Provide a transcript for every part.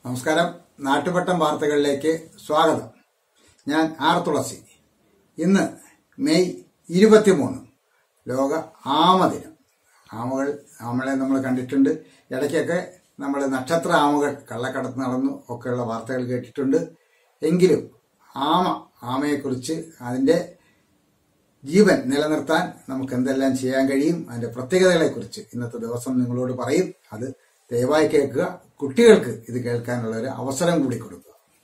നമസ്കാരം നാട്ടുപട്ടം വാർത്തകളിലേക്ക് സ്വാഗതം ഞാൻ ആർ തുളസി ഇന്ന് മെയ് ഇരുപത്തിമൂന്ന് ലോക ആമദിനം ആമകൾ ആമകളെ നമ്മൾ കണ്ടിട്ടുണ്ട് ഇടയ്ക്കൊക്കെ നമ്മൾ നക്ഷത്ര ആമകൾ കള്ളക്കടത്ത് നടന്നു ഒക്കെയുള്ള വാർത്തകൾ കേട്ടിട്ടുണ്ട് എങ്കിലും ആമ ആമയെക്കുറിച്ച് അതിൻ്റെ ജീവൻ നിലനിർത്താൻ നമുക്ക് എന്തെല്ലാം ചെയ്യാൻ കഴിയും അതിന്റെ പ്രത്യേകതകളെക്കുറിച്ച് ഇന്നത്തെ ദിവസം നിങ്ങളോട് പറയും അത് ദയവായി കേൾക്കുക കുട്ടികൾക്ക് ഇത് കേൾക്കാനുള്ള ഒരു അവസരം കൂടി കൊടുക്കുക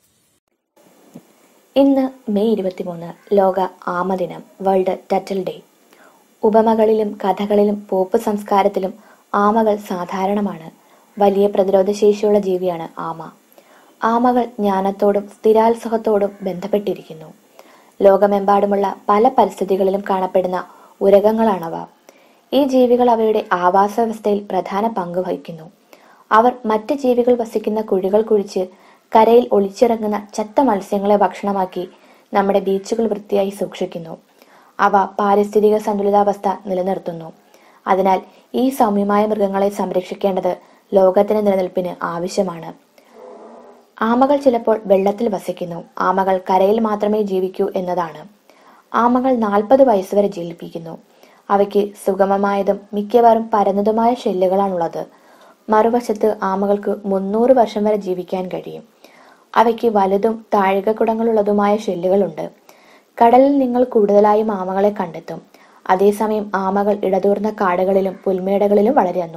ഇന്ന് മെയ് ഇരുപത്തിമൂന്ന് ലോക ആമദിനം വേൾഡ് ടറ്റൽ ഡേ ഉപമകളിലും കഥകളിലും പോപ്പ് സംസ്കാരത്തിലും ആമകൾ സാധാരണമാണ് വലിയ പ്രതിരോധശേഷിയുള്ള ജീവിയാണ് ആമ ആമകൾ ജ്ഞാനത്തോടും സ്ഥിരാത്സഹത്തോടും ബന്ധപ്പെട്ടിരിക്കുന്നു ലോകമെമ്പാടുമുള്ള പല പരിസ്ഥിതികളിലും കാണപ്പെടുന്ന ഉരകങ്ങളാണവ ഈ ജീവികൾ അവയുടെ ആവാസ വ്യവസ്ഥയിൽ പ്രധാന പങ്ക് വഹിക്കുന്നു അവർ മറ്റ് ജീവികൾ വസിക്കുന്ന കുഴികൾ കുഴിച്ച് കരയിൽ ഒളിച്ചിറങ്ങുന്ന ചത്ത മത്സ്യങ്ങളെ ഭക്ഷണമാക്കി നമ്മുടെ ബീച്ചുകൾ വൃത്തിയായി സൂക്ഷിക്കുന്നു അവ പാരിസ്ഥിതിക സന്തുലിതാവസ്ഥ നിലനിർത്തുന്നു അതിനാൽ ഈ സൗമ്യമായ മൃഗങ്ങളെ സംരക്ഷിക്കേണ്ടത് ലോകത്തിന്റെ നിലനിൽപ്പിന് ആവശ്യമാണ് ആമകൾ ചിലപ്പോൾ വെള്ളത്തിൽ വസിക്കുന്നു ആമകൾ കരയിൽ മാത്രമേ ജീവിക്കൂ എന്നതാണ് ആമകൾ നാൽപ്പത് വയസ്സുവരെ ജീവിപ്പിക്കുന്നു അവയ്ക്ക് സുഗമമായതും മിക്കവാറും പരന്നതുമായ ഷെല്ലുകളാണുള്ളത് മറുവശത്ത് ആമകൾക്ക് മുന്നൂറ് വർഷം വരെ ജീവിക്കാൻ കഴിയും അവയ്ക്ക് വലുതും താഴികക്കുടങ്ങളുള്ളതുമായ ഷെല്ലുകളുണ്ട് കടലിൽ നിങ്ങൾ കൂടുതലായും ആമകളെ കണ്ടെത്തും അതേസമയം ആമകൾ ഇടതൂർന്ന കാടുകളിലും പുൽമേടകളിലും വളരുന്നു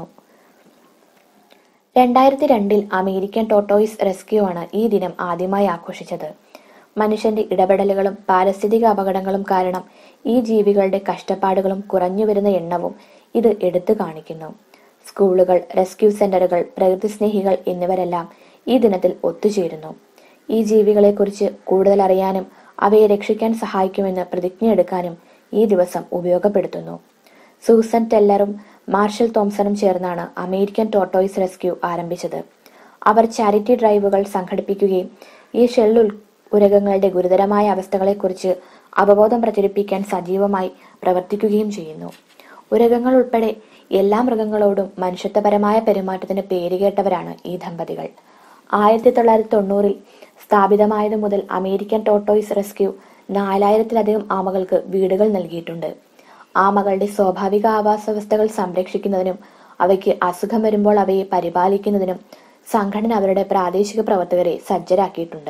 രണ്ടായിരത്തി രണ്ടിൽ അമേരിക്കൻ ടോട്ടോയിസ് റെസ്ക്യൂ ആണ് ഈ ദിനം ആദ്യമായി ആഘോഷിച്ചത് മനുഷ്യന്റെ ഇടപെടലുകളും പാരിസ്ഥിതിക അപകടങ്ങളും കാരണം ഈ ജീവികളുടെ കഷ്ടപ്പാടുകളും കുറഞ്ഞു വരുന്ന എണ്ണവും ഇത് എടുത്തു കാണിക്കുന്നു സ്കൂളുകൾ റെസ്ക്യൂ സെന്ററുകൾ പ്രകൃതി സ്നേഹികൾ എന്നിവരെല്ലാം ഈ ദിനത്തിൽ ഒത്തുചേരുന്നു ഈ ജീവികളെക്കുറിച്ച് കൂടുതൽ അറിയാനും അവയെ രക്ഷിക്കാൻ സഹായിക്കുമെന്ന് പ്രതിജ്ഞയെടുക്കാനും ഈ ദിവസം ഉപയോഗപ്പെടുത്തുന്നു സൂസൻ ടെല്ലറും മാർഷൽ തോംസണും ചേർന്നാണ് അമേരിക്കൻ ടോട്ടോയ്സ് റെസ്ക്യൂ ആരംഭിച്ചത് അവർ ചാരിറ്റി ഡ്രൈവുകൾ സംഘടിപ്പിക്കുകയും ഈ ഷെല്ലുൽ ഉരകങ്ങളുടെ ഗുരുതരമായ അവസ്ഥകളെക്കുറിച്ച് അവബോധം പ്രചരിപ്പിക്കാൻ സജീവമായി പ്രവർത്തിക്കുകയും ചെയ്യുന്നു ഉരകങ്ങൾ ഉൾപ്പെടെ എല്ലാ മൃഗങ്ങളോടും മനുഷ്യത്വപരമായ പെരുമാറ്റത്തിന് പേരുകേട്ടവരാണ് ഈ ദമ്പതികൾ ആയിരത്തി തൊള്ളായിരത്തി തൊണ്ണൂറിൽ സ്ഥാപിതമായതു മുതൽ അമേരിക്കൻ ടോട്ടോയ്സ് റെസ്ക്യൂ നാലായിരത്തിലധികം ആമകൾക്ക് വീടുകൾ നൽകിയിട്ടുണ്ട് ആമകളുടെ സ്വാഭാവിക ആവാസ വ്യവസ്ഥകൾ സംരക്ഷിക്കുന്നതിനും അവയ്ക്ക് അസുഖം വരുമ്പോൾ അവയെ പരിപാലിക്കുന്നതിനും സംഘടന അവരുടെ പ്രാദേശിക പ്രവർത്തകരെ സജ്ജരാക്കിയിട്ടുണ്ട്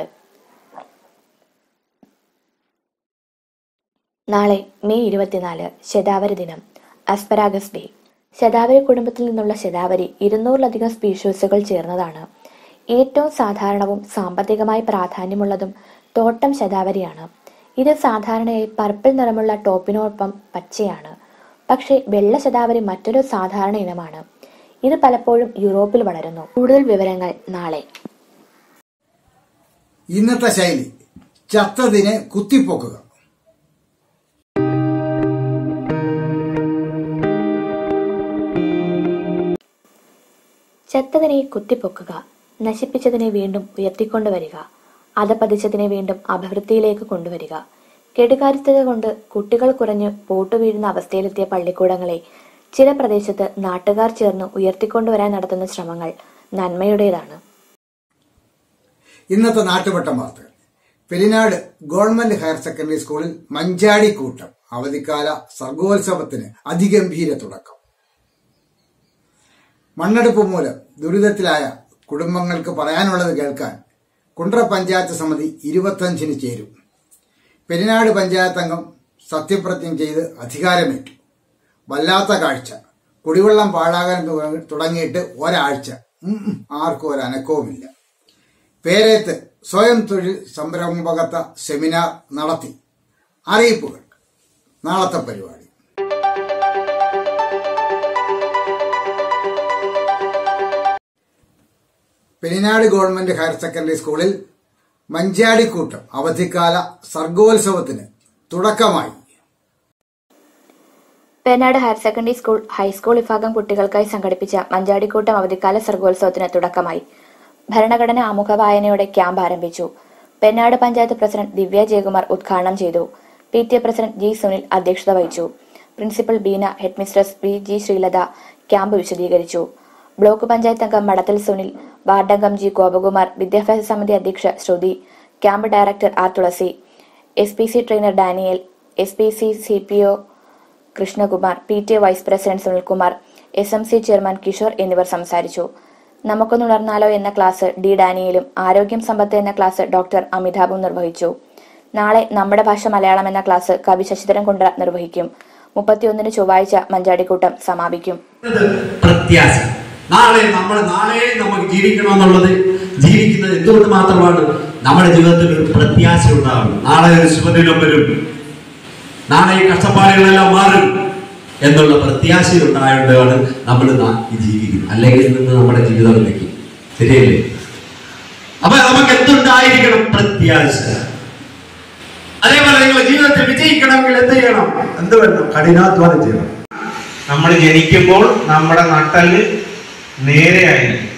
നാളെ മെയ് ഇരുപത്തിനാല് ശതാവരി ദിനം അസ്പരാഗസ് ഡേ ശതാവരി കുടുംബത്തിൽ നിന്നുള്ള ശതാവരി ഇരുന്നൂറിലധികം സ്പീഷീസുകൾ ചേർന്നതാണ് ഏറ്റവും സാധാരണവും സാമ്പത്തികമായി പ്രാധാന്യമുള്ളതും തോട്ടം ശതാവരിയാണ് ഇത് സാധാരണയായി പർപ്പിൾ നിറമുള്ള ടോപ്പിനോടൊപ്പം പച്ചയാണ് പക്ഷേ വെള്ള ശതാവരി മറ്റൊരു സാധാരണ ഇനമാണ് ഇത് പലപ്പോഴും യൂറോപ്പിൽ വളരുന്നു കൂടുതൽ വിവരങ്ങൾ നാളെ ഇന്നത്തെ ശൈലി ചത്തതിനെ കുത്തിപ്പൊക്കുക ചത്തതിനെ കുത്തിപ്പൊക്കുക നശിപ്പിച്ചതിനെ വീണ്ടും ഉയർത്തിക്കൊണ്ടുവരിക അധപതിച്ചതിനെ വീണ്ടും അഭിവൃദ്ധിയിലേക്ക് കൊണ്ടുവരിക കെടുകാര്യസ്ഥത കൊണ്ട് കുട്ടികൾ കുറഞ്ഞ് പോട്ടുവീഴുന്ന അവസ്ഥയിലെത്തിയ പള്ളിക്കൂടങ്ങളെ ചില പ്രദേശത്ത് നാട്ടുകാർ ചേർന്ന് ഉയർത്തിക്കൊണ്ടുവരാൻ നടത്തുന്ന ശ്രമങ്ങൾ നന്മയുടേതാണ് ഇന്നത്തെ നാട്ടുപട്ടം വാർത്തകൾ പെരിനാട് ഗവൺമെന്റ് ഹയർ സെക്കൻഡറി സ്കൂളിൽ മഞ്ചാടി കൂട്ടം അവധിക്കാല സർഗോത്സവത്തിന് അതിഗംഭീര തുടക്കം മണ്ണെടുപ്പ് മൂലം ദുരിതത്തിലായ കുടുംബങ്ങൾക്ക് പറയാനുള്ളത് കേൾക്കാൻ കുണ്ട്ര പഞ്ചായത്ത് സമിതി ഇരുപത്തഞ്ചിന് ചേരും പെരിനാട് പഞ്ചായത്ത് അംഗം സത്യപ്രതിജ്ഞ ചെയ്ത് അധികാരമേറ്റു വല്ലാത്ത കാഴ്ച കുടിവെള്ളം പാഴാകാൻ തുടങ്ങി- തുടങ്ങിയിട്ട് ഒരാഴ്ച ഉം ഉം, ആർക്കും ഒരു അനക്കവുമില്ല പേരേത്ത് സ്വയം തൊഴിൽ സംരംഭകത്വ സെമിനാർ നടത്തി അറിയിപ്പുകൾ നാളത്തെ പരിപാടി പെരിനാട് ഗവൺമെന്റ് ഹയർ സെക്കൻഡറി സ്കൂളിൽ മഞ്ചാടിക്കൂട്ടം അവധിക്കാല സർഗോത്സവത്തിന് തുടക്കമായി Penad higher secondary school high school വിഭാഗം കുട്ടികൾക്കായി സംഘടിപ്പിച്ച മഞ്ചാടിക്കൂട്ടം അവധിക്കാല സർഗോത്സവത്തിന് തുടക്കമായി ഭരണഘടന ആമുഖ വായനയോടെ ക്യാമ്പ് ആരംഭിച്ചു പെന്നാട് പഞ്ചായത്ത് പ്രസിഡന്റ് ദിവ്യ ജയകുമാർ ഉദ്ഘാടനം ചെയ്തു P T A president G Sunil അധ്യക്ഷത വഹിച്ചു principal Beena headmistress V G Sreelatha camp വിശദീകരിച്ചു ബ്ലോക്ക് പഞ്ചായത്ത് അംഗം മടത്തൽ സുനിൽ വാർഡംഗം ജി ഗോപകുമാർ വിദ്യാഭ്യാസ സമിതി അധ്യക്ഷ Sruthi camp director R Thulasi S P C trainer Daniel S P C C P O Krishnakumar P T A vice president Sunilkumar S M C chairman Kishore എന്നിവർ സംസാരിച്ചു നമുക്കൊന്നുണർന്നാലോ എന്ന ക്ലാസ് ഡി ഡാനിയലും ആരോഗ്യം സമ്പത്ത് എന്ന ക്ലാസ് ഡോക്ടർ അമിതാഭും നിർവഹിച്ചു നാളെ നമ്മുടെ ഭാഷ മലയാളം എന്ന ക്ലാസ് കവി ശശിധരൻ കുണ്ട്ര നിർവഹിക്കും മുപ്പത്തിയൊന്നിന് ചൊവ്വാഴ്ച മഞ്ചാടിക്കൂട്ടം സമാപിക്കും ഇത് പ്രത്യാശ നാളെ നമ്മൾ നാളെ നമുക്ക് ജീവിക്കണമെന്നുള്ളത് ജീവിക്കുന്നത് എന്തുകൊണ്ട് മാത്രമാണ് നമ്മുടെ ജീവിതത്തിൽ ഒരു പ്രത്യാശ ഉണ്ടാകണം നാളെ ഒരു ശുഭദിനം വരും നാളെ ഈ കഷ്ടപ്പാടുകളെല്ലാം മാറും എന്നുള്ള പ്രത്യാശ ഉണ്ടായതുകൊണ്ടാണ് നമ്മൾ നാ- ഈ ജീവിക്കുന്നത് അല്ലെങ്കിൽ നിന്ന് നമ്മുടെ ജീവിതം നിൽക്കും ശരിയല്ലേ അപ്പൊ നമുക്ക് എന്തുണ്ടായിരിക്കണം പ്രത്യാശ അതേപോലെ നിങ്ങൾ ജീവിതത്തിൽ വിജയിക്കണമെങ്കിൽ എന്ത് ചെയ്യണം എന്ത് വേണം കഠിനാധ്വാനം ചെയ്യണം നമ്മൾ ജനിക്കുമ്പോൾ നമ്മുടെ നട്ടല് നേരെയായിരിക്കും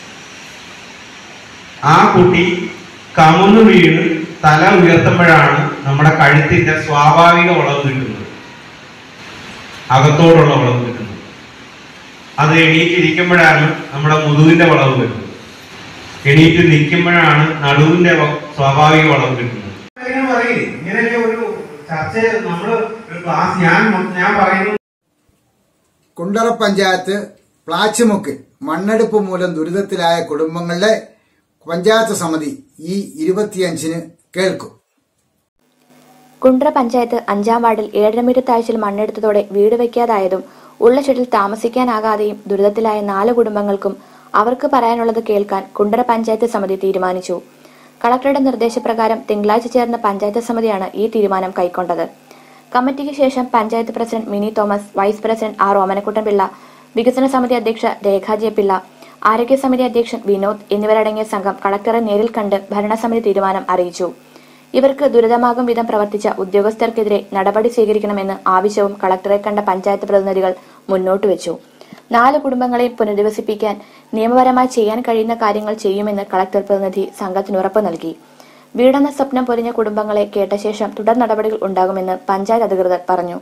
ആ കുട്ടി കമന്നു വീണ് തല ഉയർത്തുമ്പോഴാണ് നമ്മുടെ കഴുത്തിന്റെ സ്വാഭാവിക വളവ് കിട്ടുന്നത് അകത്തോടുള്ള വളവ് കിട്ടുന്നത് അത് എണീറ്റിരിക്കുമ്പോഴാണ് നമ്മുടെ മുതുവിന്റെ വളവ് കിട്ടുന്നത് എണീറ്റ് നിൽക്കുമ്പോഴാണ് നടുവിന്റെ വ- സ്വാഭാവിക വളവ് കിട്ടുന്നത് ഇങ്ങനെയൊക്കെ ഒരു ചർച്ച നമ്മൾ ഒരു ക്ലാസ് ഞാൻ ഞാൻ പറയുന്നു കുണ്ടറ പഞ്ചായത്ത് പ്ലാച്ചിമുക്കിൽ മണ്ണെടുപ്പ് മൂലം ദുരിതത്തിലായ കുടുംബങ്ങളുടെ പഞ്ചായത്ത് സമിതി ഈ ഇരുപത്തിയഞ്ചിന് കേൾക്കും കുണ്ട്ര പഞ്ചായത്ത് അഞ്ചാം വാർഡിൽ ഏഴര മീറ്റർ താഴ്ചയിൽ മണ്ണെടുത്തതോടെ വീട് വയ്ക്കാതായതും ഉള്ള ഷെഡിൽ താമസിക്കാനാകാതെയും ദുരിതത്തിലായ നാല് കുടുംബങ്ങൾക്കും അവർക്ക് പറയാനുള്ളത് കേൾക്കാൻ കുണ്ടറ പഞ്ചായത്ത് സമിതി തീരുമാനിച്ചു കളക്ടറുടെ നിർദ്ദേശപ്രകാരം തിങ്കളാഴ്ച ചേർന്ന പഞ്ചായത്ത് സമിതിയാണ് ഈ തീരുമാനം കൈക്കൊണ്ടത് കമ്മിറ്റിക്ക് ശേഷം panchayat president Mini Thomas vice president R Omanakuttan Pillai വികസന സമിതി അധ്യക്ഷ രേഖ ജെ പിള്ള ആരോഗ്യ സമിതി അധ്യക്ഷൻ വിനോദ് എന്നിവരടങ്ങിയ സംഘം കളക്ടറെ നേരിൽ കണ്ട് ഭരണസമിതി തീരുമാനം അറിയിച്ചു ഇവർക്ക് ദുരിതമാകും വിധം പ്രവർത്തിച്ച ഉദ്യോഗസ്ഥർക്കെതിരെ നടപടി സ്വീകരിക്കണമെന്ന് ആവശ്യവും കളക്ടറെ കണ്ട പഞ്ചായത്ത് പ്രതിനിധികൾ മുന്നോട്ട് വെച്ചു നാല് കുടുംബങ്ങളെയും പുനരധിവസിപ്പിക്കാൻ നിയമപരമായി ചെയ്യാൻ കഴിയുന്ന കാര്യങ്ങൾ ചെയ്യുമെന്ന് കളക്ടർ പ്രതിനിധി സംഘത്തിന് ഉറപ്പ് നൽകി വീടെന്ന സ്വപ്നം പൊരിഞ്ഞ കുടുംബങ്ങളെ കേട്ട ശേഷം തുടർ നടപടികൾ ഉണ്ടാകുമെന്ന് പഞ്ചായത്ത് അധികൃതർ പറഞ്ഞു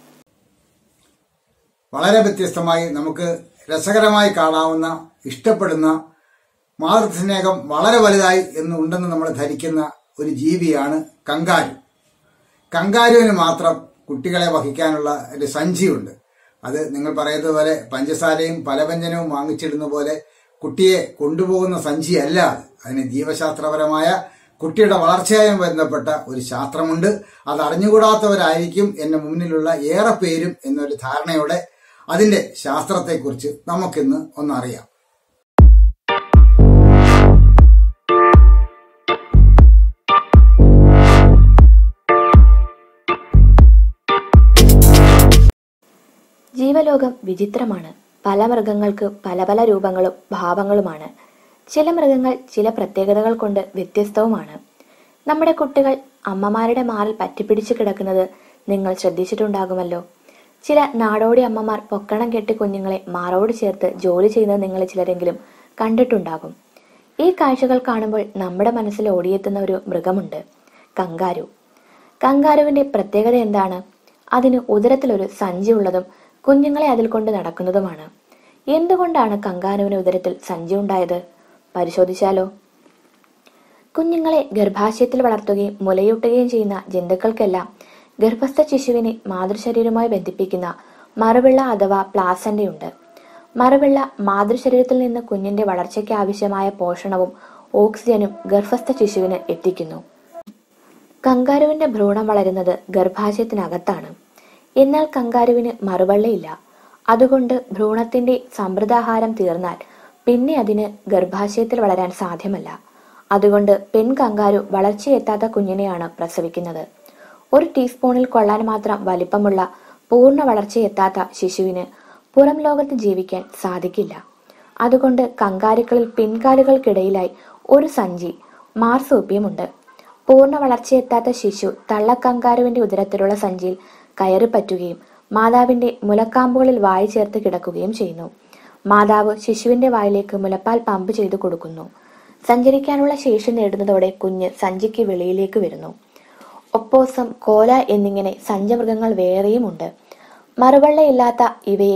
വളരെ വ്യത്യസ്തമായി നമുക്ക് രസകരമായി കാണാവുന്ന ഇഷ്ടപ്പെടുന്ന മാതൃസ്നേഹം വളരെ വലുതായി എന്ന് ഉണ്ടെന്ന് നമ്മൾ ധരിക്കുന്ന ഒരു ജീവിയാണ് കങ്കാരു കങ്കാരുവിന് മാത്രം കുട്ടികളെ വഹിക്കാനുള്ള ഒരു സഞ്ചിയുണ്ട് അത് നിങ്ങൾ പറയുന്നത് പോലെ പഞ്ചസാരയും പലവ്യഞ്ജനവും വാങ്ങിച്ചിടുന്ന പോലെ കുട്ടിയെ കൊണ്ടുപോകുന്ന സഞ്ചിയല്ല അത് അതിന് ജീവശാസ്ത്രപരമായ കുട്ടിയുടെ വളർച്ചയുമായി ബന്ധപ്പെട്ട ഒരു ശാസ്ത്രമുണ്ട് അത് അറിഞ്ഞുകൂടാത്തവരായിരിക്കും എന്റെ മുന്നിലുള്ള ഏറെ പേരും എന്നൊരു ധാരണയോടെ അതിന്റെ ശാസ്ത്രത്തെക്കുറിച്ച് നമുക്കിന്ന് ഒന്നറിയാം ജീവലോകം വിചിത്രമാണ് പല മൃഗങ്ങൾക്ക് പല പല രൂപങ്ങളും ഭാവങ്ങളുമാണ് ചില മൃഗങ്ങൾ ചില പ്രത്യേകതകൾ കൊണ്ട് വ്യത്യസ്തവുമാണ് നമ്മുടെ കുട്ടികൾ അമ്മമാരുടെ മാറിൽ പറ്റിപ്പിടിച്ചു കിടക്കുന്നത് നിങ്ങൾ ശ്രദ്ധിച്ചിട്ടുണ്ടാകുമല്ലോ ചില നാടോടി അമ്മമാർ പൊക്കണം കെട്ടി കുഞ്ഞുങ്ങളെ മാറോട് ചേർത്ത് ജോലി ചെയ്യുന്നത് നിങ്ങൾ ചിലരെങ്കിലും കണ്ടിട്ടുണ്ടാകും ഈ കാഴ്ചകൾ കാണുമ്പോൾ നമ്മുടെ മനസ്സിൽ ഓടിയെത്തുന്ന ഒരു മൃഗമുണ്ട് കങ്കാരു കങ്കാരുവിന്റെ പ്രത്യേകത എന്താണ് അതിന് ഉദരത്തിലൊരു സഞ്ചി ഉള്ളതും കുഞ്ഞുങ്ങളെ അതിൽ കൊണ്ട് നടക്കുന്നതുമാണ് എന്തുകൊണ്ടാണ് കങ്കാരുവിന് ഉദരത്തിൽ സഞ്ചി ഉണ്ടായത് പരിശോധിച്ചാലോ കുഞ്ഞുങ്ങളെ ഗർഭാശയത്തിൽ വളർത്തുകയും മുലയൂട്ടുകയും ചെയ്യുന്ന ജന്തുക്കൾക്കെല്ലാം ഗർഭസ്ഥ ശിശുവിനെ മാതൃശരീരവുമായി ബന്ധിപ്പിക്കുന്ന മറുപിള്ള അഥവാ പ്ലാസന്റയുണ്ട് മറുപിള്ള മാതൃശരീരത്തിൽ നിന്ന് കുഞ്ഞിന്റെ വളർച്ചയ്ക്ക് ആവശ്യമായ പോഷണവും ഓക്സിജനും ഗർഭസ്ഥ ശിശുവിന് എത്തിക്കുന്നു കങ്കാരുവിന്റെ ഭ്രൂണം വളരുന്നത് ഗർഭാശയത്തിനകത്താണ് എന്നാൽ കങ്കാരുവിന് മറുവള്ളയില്ല അതുകൊണ്ട് ഭ്രൂണത്തിന്റെ സമൃദ്ധാഹാരം തീർന്നാൽ പിന്നെ അതിന് ഗർഭാശയത്തിൽ വളരാൻ സാധ്യമല്ല അതുകൊണ്ട് പെൺ കങ്കാരു വളർച്ചയെത്താത്ത കുഞ്ഞിനെയാണ് പ്രസവിക്കുന്നത് ഒരു ടീസ്പൂണിൽ കൊള്ളാൻ മാത്രം വലിപ്പമുള്ള പൂർണ്ണ വളർച്ചയെത്താത്ത ശിശുവിന് പുറം ലോകത്ത് ജീവിക്കാൻ സാധിക്കില്ല അതുകൊണ്ട് കങ്കാരുക്കളിൽ പിൻകാലുകൾക്കിടയിലായി ഒരു സഞ്ചി മാർസോപ്പിയമുണ്ട് പൂർണ്ണ വളർച്ചയെത്താത്ത ശിശു തള്ളക്കങ്കാരുവിന്റെ ഉദരത്തിലുള്ള സഞ്ചിയിൽ കയറി പറ്റുകയും മാതാവിന്റെ മുലക്കാമ്പുകളിൽ വായി ചേർത്ത് കിടക്കുകയും ചെയ്യുന്നു മാതാവ് ശിശുവിന്റെ വായിലേക്ക് മുലപ്പാൽ പമ്പ് ചെയ്തു കൊടുക്കുന്നു സഞ്ചരിക്കാനുള്ള ശേഷി നേടുന്നതോടെ കുഞ്ഞ് സഞ്ചിക്ക് വെളിയിലേക്ക് വരുന്നു ഒപ്പോസം കോല എന്നിങ്ങനെ സഞ്ചമൃഗങ്ങൾ വേറെയുമുണ്ട് മറുവള്ളയില്ലാത്ത ഇവയെ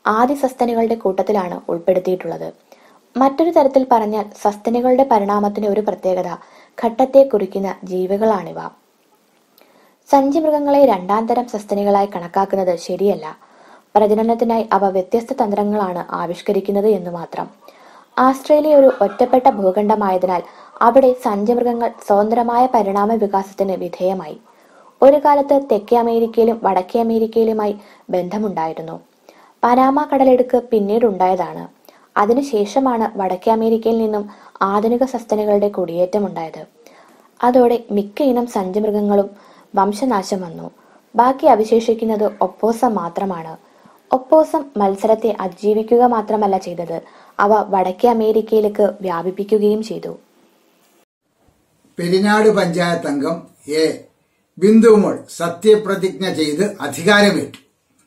ആദ്യ സസ്തനികളുടെ കൂട്ടത്തിലാണ് ഉൾപ്പെടുത്തിയിട്ടുള്ളത് മറ്റൊരു തരത്തിൽ പറഞ്ഞാൽ സസ്തനികളുടെ പരിണാമത്തിന്റെ ഒരു പ്രത്യേകത ഘട്ടത്തെ കുറിക്കുന്ന ജീവികളാണിവ സഞ്ചിമൃഗങ്ങളെ രണ്ടാം തരം സസ്തനികളായി കണക്കാക്കുന്നത് ശരിയല്ല പ്രജനനത്തിനായി അവ വ്യത്യസ്ത തന്ത്രങ്ങളാണ് ആവിഷ്കരിക്കുന്നത് എന്ന് മാത്രം ആസ്ട്രേലിയ ഒരു ഒറ്റപ്പെട്ട ഭൂഖണ്ഡമായതിനാൽ അവിടെ സഞ്ചമൃഗങ്ങൾ സ്വതന്ത്രമായ പരിണാമ വികാസത്തിന് വിധേയമായി ഒരു കാലത്ത് തെക്കേ അമേരിക്കയിലും വടക്കേ അമേരിക്കയിലുമായി ബന്ധമുണ്ടായിരുന്നു പനാമ കടലെടുക്ക് പിന്നീടുണ്ടായതാണ് അതിനുശേഷമാണ് വടക്കേ അമേരിക്കയിൽ നിന്നും ആധുനിക സസ്തനികളുടെ കുടിയേറ്റമുണ്ടായത് അതോടെ മിക്ക ഇനം സഞ്ചമൃഗങ്ങളും വംശനാശം വന്നു ബാക്കി അവശേഷിക്കുന്നത് ഒപ്പോസം മാത്രമാണ് ഒപ്പോസം മത്സരത്തെ അതിജീവിക്കുക മാത്രമല്ല ചെയ്തത് അവ വടക്കേ അമേരിക്കയിലേക്ക് വ്യാപിപ്പിക്കുകയും ചെയ്തു പെരിനാട് പഞ്ചായത്ത് അംഗം എ ബിന്ദുമോൾ സത്യപ്രതിജ്ഞ ചെയ്ത് അധികാരമേറ്റു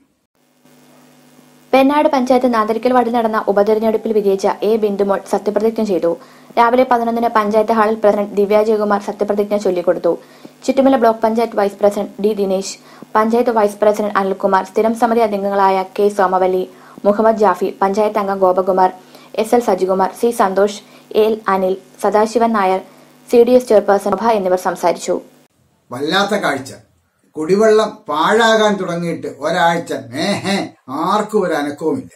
പെന്നാട് പഞ്ചായത്ത് നാദരിക്കൽ വാർഡിൽ നടന്ന ഉപതെരഞ്ഞെടുപ്പിൽ വിജയിച്ച എ ബിന്ദുമോൾ സത്യപ്രതിജ്ഞ ചെയ്തു രാവിലെ പതിനൊന്നിന് പഞ്ചായത്ത് ഹാളിൽ പ്രസിഡന്റ് ദിവ്യ ജയകുമാർ സത്യപ്രതിജ്ഞ ചൊല്ലിക്കൊടുത്തു Chuttumala block panchayat vice president D Dinesh panchayat vice president Anilkumar സ്ഥിരം സമിതി അംഗങ്ങളായ കെ സോമവല്ലി മുഹമ്മദ് ജാഫി പഞ്ചായത്ത് അംഗം Gopakumar S L Sajikumar C Santhosh L Anil Sadasivan Nair C D S chairperson Sobha എന്നിവർ സംസാരിച്ചു വല്ലാത്ത കാഴ്ച കുടിവെള്ളം പാഴാകാൻ തുടങ്ങിയിട്ട് ഒരാഴ്ച മേഹേ ആർക്കും ഒരു അനക്കവുമില്ല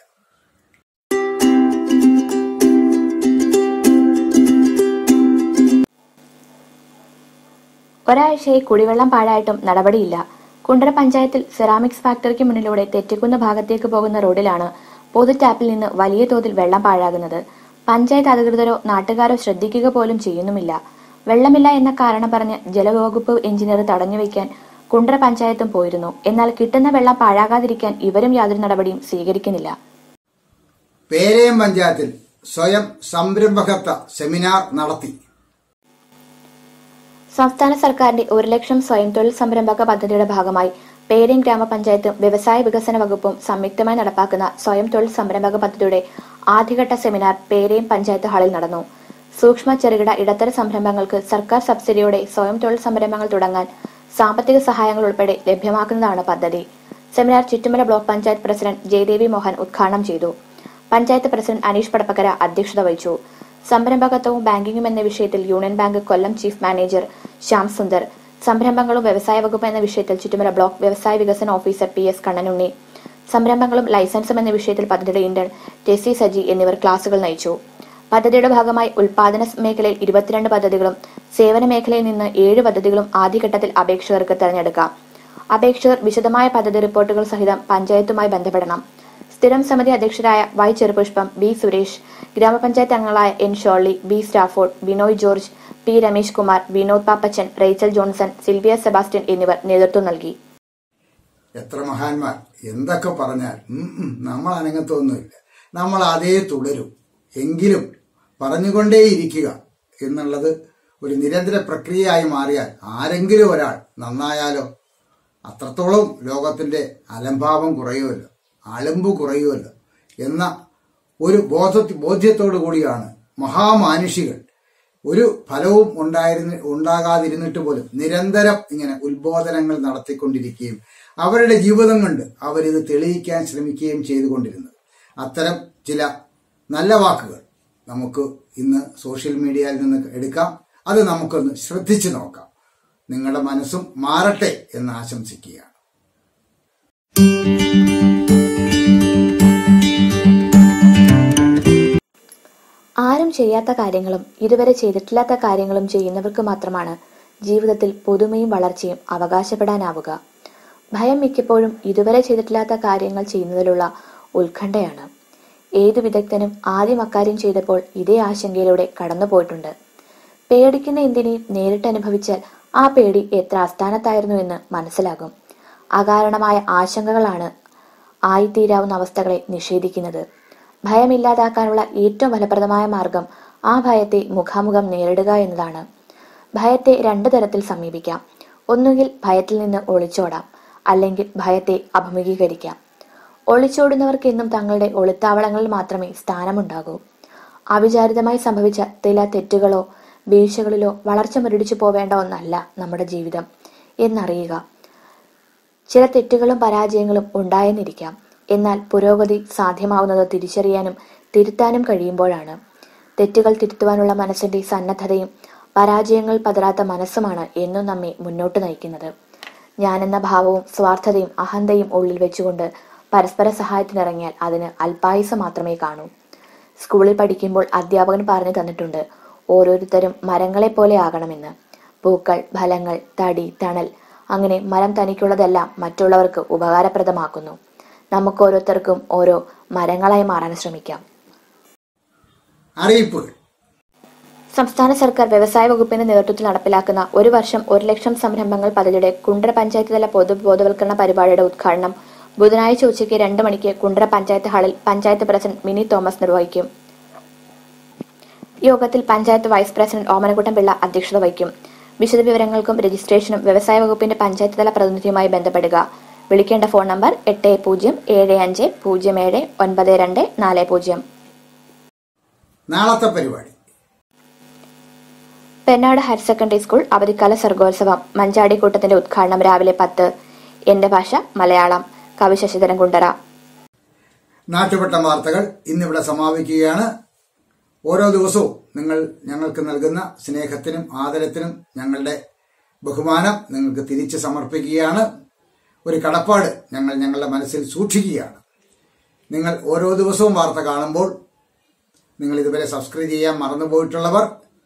ഒരാഴ്ചയായി കുടിവെള്ളം പാഴായിട്ടും നടപടിയില്ല കുണ്ടറ പഞ്ചായത്തിൽ സെറാമിക്സ് ഫാക്ടറിക്ക് മുന്നിലൂടെ തെറ്റിക്കുന്ന ഭാഗത്തേക്ക് പോകുന്ന റോഡിലാണ് പൊതു ടാപ്പിൽ നിന്ന് വലിയ തോതിൽ വെള്ളം പാഴാകുന്നത് പഞ്ചായത്ത് അധികൃതരോ നാട്ടുകാരോ ശ്രദ്ധിക്കുക പോലും ചെയ്യുന്നുമില്ല വെള്ളമില്ല എന്ന കാരണം പറഞ്ഞ് ജലവകുപ്പ് എഞ്ചിനീയർ തടഞ്ഞുവെക്കാൻ കുണ്ടറ പഞ്ചായത്തും പോയിരുന്നു എന്നാൽ കിട്ടുന്ന വെള്ളം പാഴാകാതിരിക്കാൻ ഇവരും യാതൊരു നടപടിയും സ്വീകരിക്കുന്നില്ല പേരയം പഞ്ചായത്തിൽ സ്വയം സംരംഭകത്വ സെമിനാർ നടത്തി സംസ്ഥാന സർക്കാരിന്റെ ഒരു ലക്ഷം സ്വയം തൊഴിൽ സംരംഭക പദ്ധതിയുടെ ഭാഗമായി പേരയും ഗ്രാമപഞ്ചായത്തും വ്യവസായ വികസന വകുപ്പും സംയുക്തമായി നടപ്പാക്കുന്ന സ്വയം തൊഴിൽ സംരംഭക പദ്ധതിയുടെ ആദ്യഘട്ട സെമിനാർ പേരയും പഞ്ചായത്ത് ഹാളിൽ നടന്നു സൂക്ഷ്മ ചെറുകിട ഇടത്തര സംരംഭങ്ങൾക്ക് സർക്കാർ സബ്സിഡിയോടെ സ്വയം തൊഴിൽ സംരംഭങ്ങൾ തുടങ്ങാൻ സാമ്പത്തിക സഹായങ്ങൾ ഉൾപ്പെടെ ലഭ്യമാക്കുന്നതാണ് പദ്ധതി seminar Chuttumala block panchayat president Jayadevi Mohan ഉദ്ഘാടനം ചെയ്തു പഞ്ചായത്ത് പ്രസിഡന്റ് അനീഷ് പടപ്പക്കര അധ്യക്ഷത വഹിച്ചു സംരംഭകത്വവും ബാങ്കിങ്ങും എന്ന വിഷയത്തിൽ union bank Kollam chief manager Shyam Sundar സംരംഭങ്ങളും വ്യവസായ വകുപ്പ് എന്ന വിഷയത്തിൽ ചുറ്റുമല ബ്ലോക്ക് വ്യവസായ വികസന ഓഫീസർ പി എസ് കണ്ണനുണ്ണി സംരംഭങ്ങളും ലൈസൻസും എന്ന വിഷയത്തിൽ പദ്ധതിയുടെ ഇന്റേൺ ടെസി സജി എന്നിവർ ക്ലാസുകൾ നയിച്ചു പദ്ധതിയുടെ ഭാഗമായി ഉൽപാദന മേഖലയിൽ ഇരുപത്തിരണ്ട് പദ്ധതികളും സേവന മേഖലയിൽ നിന്ന് ഏഴ് പദ്ധതികളും ആദ്യഘട്ടത്തിൽ അപേക്ഷകർക്ക് തിരഞ്ഞെടുക്കാം അപേക്ഷകർ വിശദമായ പദ്ധതി റിപ്പോർട്ടുകൾ സഹിതം പഞ്ചായത്തുമായി ബന്ധപ്പെടണം സ്ഥിരം സമിതി അധ്യക്ഷരായ വൈ ചെറുപുഷ്പം ബി സുരേഷ് ഗ്രാമപഞ്ചായത്ത് അംഗങ്ങളായ N Shorli B Stafford Binoy George P Ramesh Kumar Vinod Pappachan Rachel Johnson Sylvia Sebastian എന്നിവർ നേതൃത്വം നൽകി എത്ര മഹാന്മാർ എന്തൊക്കെ പറഞ്ഞാൽ ഉം ഉം, നമ്മൾ അനങ്ങത്തൊന്നുമില്ല നമ്മൾ അതേ തുടരും എങ്കിലും പറഞ്ഞുകൊണ്ടേയിരിക്കുക എന്നുള്ളത് ഒരു നിരന്തര പ്രക്രിയയായി മാറിയാൽ ആരെങ്കിലും ഒരാൾ നന്നായാലോ അത്രത്തോളം ലോകത്തിന്റെ അലംഭാവം കുറയുമല്ലോ അലമ്പ് കുറയുമല്ലോ എന്ന ഒരു ബോധ ബോധ്യത്തോടു കൂടിയാണ് മഹാമാനുഷികൾ ഒരു ഫലവും ഉണ്ടായിരുന്ന ഉണ്ടാകാതിരുന്നിട്ട് പോലും നിരന്തരം ഇങ്ങനെ ഉത്ബോധനങ്ങൾ നടത്തിക്കൊണ്ടിരിക്കുകയും അവരുടെ ജീവിതം കൊണ്ട് അവരിത് തെളിയിക്കാൻ ശ്രമിക്കുകയും ചെയ്തുകൊണ്ടിരുന്നത് അത്തരം ചില നല്ല വാക്കുകൾ നമുക്ക് ഇന്ന് സോഷ്യൽ മീഡിയയിൽ നിന്ന് എടുക്കാം അത് നമുക്കൊന്ന് ശ്രദ്ധിച്ചു നോക്കാം നിങ്ങളുടെ മനസ്സും മാറട്ടെ എന്ന് ആശംസിക്കുകയാണ് ആരും ചെയ്യാത്ത കാര്യങ്ങളും ഇതുവരെ ചെയ്തിട്ടില്ലാത്ത കാര്യങ്ങളും ചെയ്യുന്നവർക്ക് മാത്രമാണ് ജീവിതത്തിൽ പുതുമയും വളർച്ചയും അവകാശപ്പെടാനാവുക ഭയം മിക്കപ്പോഴും ഇതുവരെ ചെയ്തിട്ടില്ലാത്ത കാര്യങ്ങൾ ചെയ്യുന്നതിലുള്ള ഉത്കണ്ഠയാണ് ഏതു വിദഗ്ധനും ആദ്യം അക്കാര്യം ചെയ്തപ്പോൾ ഇതേ ആശങ്കയിലൂടെ കടന്നുപോയിട്ടുണ്ട് പേടിക്കുന്ന എന്തിനേയും നേരിട്ട് അനുഭവിച്ചാൽ ആ പേടി എത്ര അസ്ഥാനത്തായിരുന്നു എന്ന് മനസ്സിലാകും അകാരണമായ ആശങ്കകളാണ് ആയിത്തീരാവുന്ന അവസ്ഥകളെ നിഷേധിക്കുന്നത് ഭയമില്ലാതാക്കാനുള്ള ഏറ്റവും ഫലപ്രദമായ മാർഗം ആ ഭയത്തെ മുഖാമുഖം നേരിടുക എന്നതാണ് ഭയത്തെ രണ്ടു തരത്തിൽ സമീപിക്കാം ഒന്നുകിൽ ഭയത്തിൽ നിന്ന് ഒളിച്ചോടാം അല്ലെങ്കിൽ ഭയത്തെ അഭിമുഖീകരിക്കാം ഒളിച്ചോടുന്നവർക്ക് എന്നും തങ്ങളുടെ ഒളിത്താവളങ്ങളിൽ മാത്രമേ സ്ഥാനമുണ്ടാകൂ അവിചാരിതമായി സംഭവിച്ച ചില തെറ്റുകളോ വീഴ്ചകളിലോ വളർച്ച മുരടിച്ചു പോവേണ്ട ഒന്നല്ല നമ്മുടെ ജീവിതം എന്നറിയുക ചില തെറ്റുകളും പരാജയങ്ങളും ഉണ്ടായെന്നിരിക്കാം എന്നാൽ പുരോഗതി സാധ്യമാവുന്നത് തിരിച്ചറിയാനും തിരുത്താനും കഴിയുമ്പോഴാണ് തെറ്റുകൾ തിരുത്തുവാനുള്ള മനസ്സിന്റെ സന്നദ്ധതയും പരാജയങ്ങൾ പതരാത്ത മനസ്സുമാണ് എന്നും നമ്മെ മുന്നോട്ട് നയിക്കുന്നത് ഞാനെന്ന ഭാവവും സ്വാർത്ഥതയും അഹന്തയും ഉള്ളിൽ വെച്ചുകൊണ്ട് പരസ്പര സഹായത്തിനിറങ്ങിയാൽ അതിന് അല്പായുസ് മാത്രമേ കാണൂ സ്കൂളിൽ പഠിക്കുമ്പോൾ അധ്യാപകൻ പറഞ്ഞു തന്നിട്ടുണ്ട് ഓരോരുത്തരും മരങ്ങളെ പോലെ ആകണമെന്ന് പൂക്കൾ ഫലങ്ങൾ തടി തണൽ അങ്ങനെ മരം തനിക്കുള്ളതെല്ലാം മറ്റുള്ളവർക്ക് ഉപകാരപ്രദമാക്കുന്നു നമുക്ക് ഓരോരുത്തർക്കും ഓരോ മരങ്ങളായി മാറാൻ ശ്രമിക്കാം അറിയിപ്പുകൾ സംസ്ഥാന സർക്കാർ വ്യവസായ വകുപ്പിന്റെ നേതൃത്വത്തിൽ നടപ്പിലാക്കുന്ന ഒരു വർഷം ഒരു ലക്ഷം സംരംഭങ്ങൾ പദ്ധതിയുടെ കുണ്ട്ര പഞ്ചായത്ത് തല പൊതു ബോധവൽക്കരണ പരിപാടിയുടെ ഉദ്ഘാടനം ബുധനാഴ്ച ഉച്ചയ്ക്ക് രണ്ട് മണിക്ക് കുണ്ട്ര പഞ്ചായത്ത് ഹാളിൽ പഞ്ചായത്ത് പ്രസിഡന്റ് മിനി തോമസ് നിർവഹിക്കും യോഗത്തിൽ പഞ്ചായത്ത് വൈസ് പ്രസിഡന്റ് ഓമനക്കുട്ടൻ പിള്ള അധ്യക്ഷത വഹിക്കും വിശദവിവരങ്ങൾക്കും രജിസ്ട്രേഷനും വ്യവസായ വകുപ്പിന്റെ പഞ്ചായത്ത് തല പ്രതിനിധിയുമായി ബന്ധപ്പെടുക വിളിക്കേണ്ട ഫോൺ നമ്പർ എട്ട് പൂജ്യം ഏഴ് അഞ്ച് പൂജ്യം ഏഴ് ഒൻപത് രണ്ട് നാല് പൂജ്യം നാളത്തെ പരിപാടി പെന്നാട് ഹയർ സെക്കൻഡറി സ്കൂൾ അവധിക്കാല സർഗോത്സവം മഞ്ചാടിക്കൂട്ടത്തിന്റെ ഉദ്ഘാടനം രാവിലെ പത്ത് എന്റെ ഭാഷ മലയാളം കവി ശശിധരൻ കുണ്ടറ നാട്ടുപട്ടം വാർത്തകൾ ഇന്നിവിടെ സമാപിക്കുകയാണ് ഓരോ ദിവസവും നിങ്ങൾ ഞങ്ങൾക്ക് നൽകുന്ന സ്നേഹത്തിനും ആദരത്തിനും ഞങ്ങളുടെ ബഹുമാനം നിങ്ങൾക്ക് തിരിച്ച് സമർപ്പിക്കുകയാണ് ഒരു കടപ്പാട് ഞങ്ങൾ ഞങ്ങളുടെ മനസ്സിൽ സൂക്ഷിക്കുകയാണ് നിങ്ങൾ ഓരോ ദിവസവും വാർത്ത കാണുമ്പോൾ നിങ്ങൾ ഇതുവരെ സബ്സ്ക്രൈബ് ചെയ്യാൻ മറന്നുപോയിട്ടുള്ളവർ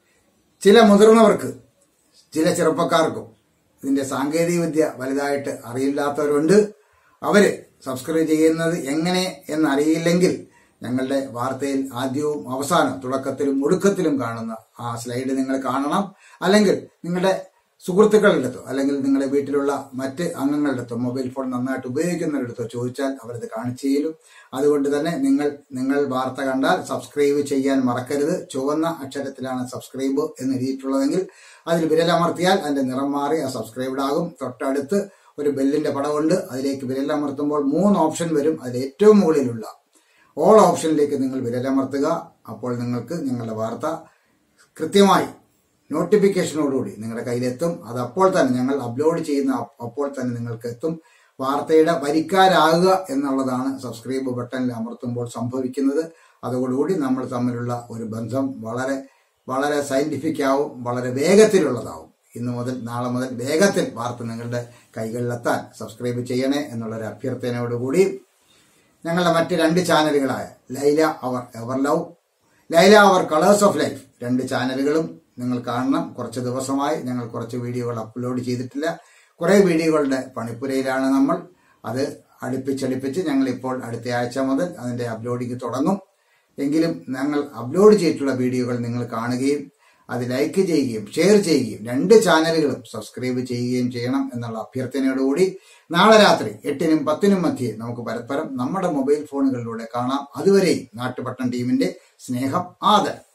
ചില മുതിർന്നവർക്ക് ചില ചെറുപ്പക്കാർക്കും ഇതിന്റെ സാങ്കേതിക വിദ്യ വലുതായിട്ട് അറിയില്ലാത്തവരുണ്ട് അവര് സബ്സ്ക്രൈബ് ചെയ്യുന്നത് എങ്ങനെ എന്നറിയില്ലെങ്കിൽ ഞങ്ങളുടെ വാർത്തയിൽ ആദ്യവും അവസാനം തുടക്കത്തിലും ഒടുക്കത്തിലും കാണുന്ന ആ സ്ലൈഡ് നിങ്ങൾ കാണണം അല്ലെങ്കിൽ നിങ്ങളുടെ സുഹൃത്തുക്കളുടെ അടുത്തോ അല്ലെങ്കിൽ നിങ്ങളുടെ വീട്ടിലുള്ള മറ്റ് അംഗങ്ങളുടെ അടുത്തോ മൊബൈൽ ഫോൺ നന്നായിട്ട് ഉപയോഗിക്കുന്നവരടുത്തോ ചോദിച്ചാൽ അവരത് കാണിച്ചു തരും അതുകൊണ്ട് തന്നെ നിങ്ങൾ നിങ്ങൾ വാർത്ത കണ്ടാൽ സബ്സ്ക്രൈബ് ചെയ്യാൻ മറക്കരുത് ചുവന്ന അക്ഷരത്തിലാണ് സബ്സ്ക്രൈബ് എന്ന് എഴുതിയിട്ടുള്ളതെങ്കിൽ അതിൽ വിരലമർത്തിയാൽ അതിന്റെ നിറം മാറി ആ സബ്സ്ക്രൈബ്ഡ് ആകും തൊട്ടടുത്ത് ഒരു ബെല്ലിന്റെ പടമുണ്ട് അതിലേക്ക് വിരലമർത്തുമ്പോൾ മൂന്ന് ഓപ്ഷൻ വരും അതിൽ ഏറ്റവും മുകളിലുള്ള ഓൾ ഓപ്ഷനിലേക്ക് നിങ്ങൾ വിരലമർത്തുക അപ്പോൾ നിങ്ങൾക്ക് ഞങ്ങളുടെ വാർത്ത കൃത്യമായി നോട്ടിഫിക്കേഷനോടുകൂടി നിങ്ങളുടെ കയ്യിലെത്തും അത് അപ്പോൾ തന്നെ ഞങ്ങൾ അപ്ലോഡ് ചെയ്യുന്ന അപ്പ- അപ്പോൾ തന്നെ നിങ്ങൾക്ക് എത്തും വാർത്തയുടെ വരിക്കാരാകുക എന്നുള്ളതാണ് സബ്സ്ക്രൈബ് ബട്ടണിൽ അമർത്തുമ്പോൾ സംഭവിക്കുന്നത് അതോടുകൂടി നമ്മൾ തമ്മിലുള്ള ഒരു ബന്ധം വളരെ വളരെ സയന്റിഫിക് ആവും വളരെ വേഗത്തിലുള്ളതാവും ഇന്നു മുതൽ നാളെ മുതൽ വേഗത്തിൽ വാർത്ത നിങ്ങളുടെ കൈകളിലെത്താൻ സബ്സ്ക്രൈബ് ചെയ്യണേ എന്നുള്ളൊരു അഭ്യർത്ഥനയോടുകൂടി ഞങ്ങളുടെ മറ്റ് രണ്ട് ചാനലുകളായ Laila our ever love Laila our colours of life രണ്ട് ചാനലുകളും നിങ്ങൾ കാണണം കുറച്ച് ദിവസമായി ഞങ്ങൾ കുറച്ച് വീഡിയോകൾ അപ്ലോഡ് ചെയ്തിട്ടില്ല കുറെ വീഡിയോകളുടെ പണിപ്പുരയിലാണ് നമ്മൾ അത് അടുപ്പിച്ചടുപ്പിച്ച് ഞങ്ങൾ ഇപ്പോൾ അടുത്ത ആഴ്ച മുതൽ അതിന്റെ അപ്ലോഡിങ് തുടങ്ങും എങ്കിലും ഞങ്ങൾ അപ്ലോഡ് ചെയ്തിട്ടുള്ള വീഡിയോകൾ നിങ്ങൾ കാണുകയും അത് ലൈക്ക് ചെയ്യുകയും ഷെയർ ചെയ്യുകയും രണ്ട് ചാനലുകളും സബ്സ്ക്രൈബ് ചെയ്യുകയും ചെയ്യണം എന്നുള്ള അഭ്യർത്ഥനയോടുകൂടി നാളെ രാത്രി എട്ടിനും പത്തിനും മധ്യേ നമുക്ക് പരസ്പരം നമ്മുടെ മൊബൈൽ ഫോണുകളിലൂടെ കാണാം അതുവരെയും നാട്ടുപട്ടം ടീമിന്റെ സ്നേഹം ആദരം